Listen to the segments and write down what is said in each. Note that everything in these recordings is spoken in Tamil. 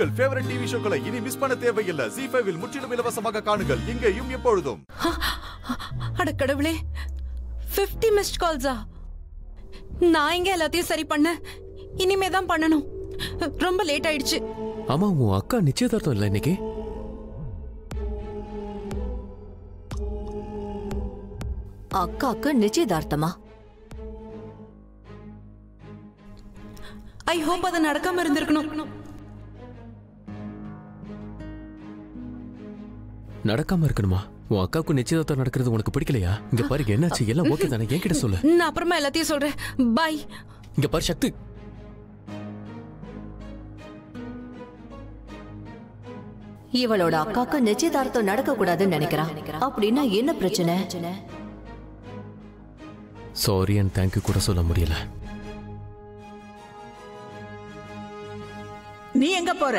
உங்கள் ஃபேவரட் டிவி ஷோக்களை இனி மிஸ் பண்ண தேவையில்லை ஜி ஃபைவில் முற்றிலும் இலவசமாக காணுங்கள் இங்கேயும் எப்பொழுதும் அட கடவுளே 50 மிஸ்ட் கால்ஸா நான் இங்க எல்லாத்தையும் சரி பண்ண இனிமே தான் பண்ணணும் ரொம்ப லேட் ஆயிடுச்சு ஆமா உன் அக்கா நிச்சயதார்த்தம் இல்லை இன்னைக்கு அக்காக்கு நிச்சயதார்த்தமா ஐ ஹோப் அது நடக்காம இருந்திருக்கணும் நடக்காம இருக்கணுமா உன் அக்காவுக்கு நிச்சயதார்த்தம் நடக்கிறது உனக்கு பிடிக்கலையா இங்க பாரு என்னாச்சு எல்லாம் ஓகே தானே என்கிட்ட சொல்லு நான் அப்புறமா எல்லாத்தையும் சொல்றேன் பை இங்க பாரு சக்தி இவளோட அக்காக்கு நிச்சயதார்த்தம் நடக்க கூடாதுன்னு நினைக்கிறான் அப்படின்னா என்ன பிரச்சனை சாரி அண்ட் தேங்க்யூ கூட சொல்ல முடியல நீ எங்க போற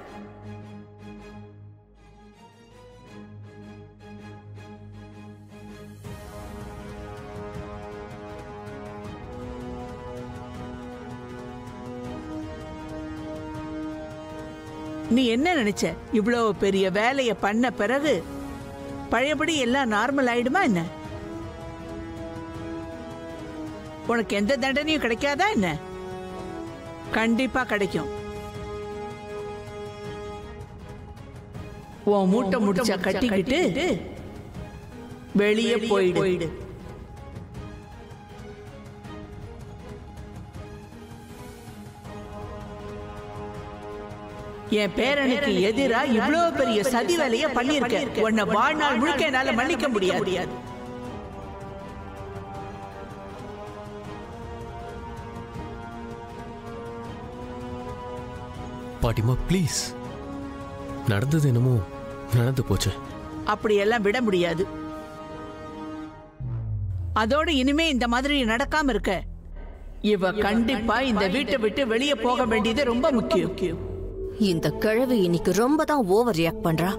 நீ என்ன நினைச்ச இவ்வளவு பெரிய வேலைய பண்ண பிறகு பழையபடி எல்லாம் நார்மல் ஆயிடுமா என்ன உனக்கு எந்த தண்டனையும் கிடைக்காதா என்ன கண்டிப்பா கிடைக்கும் உன் மூட்டை முடிச்ச கட்டிக்கிட்டு வெளியே போயிடு என் பேரனுக்கு எதிரா இவ்வளவு பெரிய சதி வேலைய பண்ணிருக்க உன்னை வாழ்நாள் முழுக்க என்னால மன்னிக்க முடியாது பாட்டிமா ப்ளீஸ் நடந்தது என்னமோ நடந்து போச்சு அப்படியெல்லாம் விட முடியாது அதோட இனிமே இந்த மாதிரி நடக்காம இருக்க இவ கண்டிப்பா இந்த வீட்டை விட்டு வெளியே போக வேண்டியது ரொம்ப முக்கியம் இந்த கிழவி இன்னைக்கு ரொம்ப தான் ஓவர் ரியாக்ட் பண்றா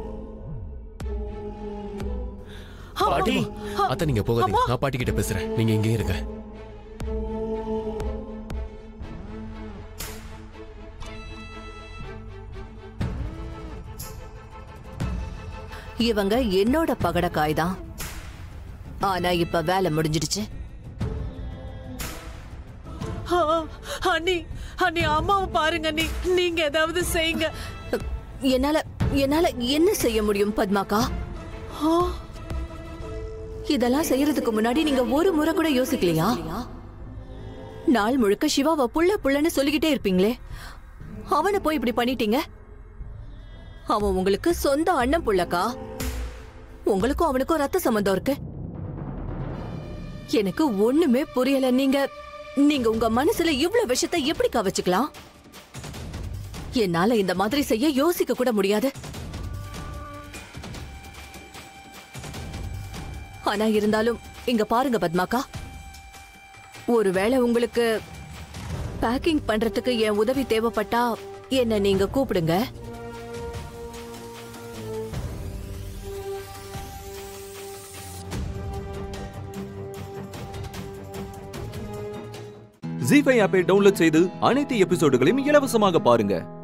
பாட்டி அத்தை நீங்க போகாதீங்க நான் பாட்டி கிட்ட பேசுறேன் நீங்க இங்கே இருங்க இவங்க என்னோட பகடக்காய் தான் ஆனா இப்ப வேலை முடிஞ்சிடுச்சு அண்ணி அண்ணி அம்மாவை பாருங்க அண்ணி நீங்க ஏதாவது செய்யுங்க என்னால என்னால என்ன செய்ய முடியும் பத்மாக்கா இதெல்லாம் செய்யறதுக்கு முன்னாடி நீங்க ஒரு முறை கூட யோசிக்கலையா நாள் முழுக்க சிவாவை புள்ள புள்ளன்னு சொல்லிக்கிட்டே இருப்பீங்களே அவனை போய் இப்படி பண்ணிட்டீங்க அவன் உங்களுக்கு சொந்த அண்ணன் புள்ளக்கா உங்களுக்கும் அவனுக்கும் ரத்த சம்பந்தம் இருக்கு எனக்கு ஒண்ணுமே புரியல நீங்க நீங்க உங்க மனசுல இவ்ளோ விஷயத்தை எப்படி கவச்சுக்கலாம் என்னால இந்த மாதிரி செய்ய யோசிக்க கூட முடியாது ஆனா இருந்தாலும் இங்க பாருங்க பத்மாக்கா ஒருவேளை உங்களுக்கு பேக்கிங் பண்றதுக்கு என் உதவி தேவைப்பட்டா என்ன நீங்க கூப்பிடுங்க ஜி ஃபைவ் ஆப்பை டவுன்லோட் செய்து அனைத்து எபிசோடுகளையும் இலவசமாக பாருங்க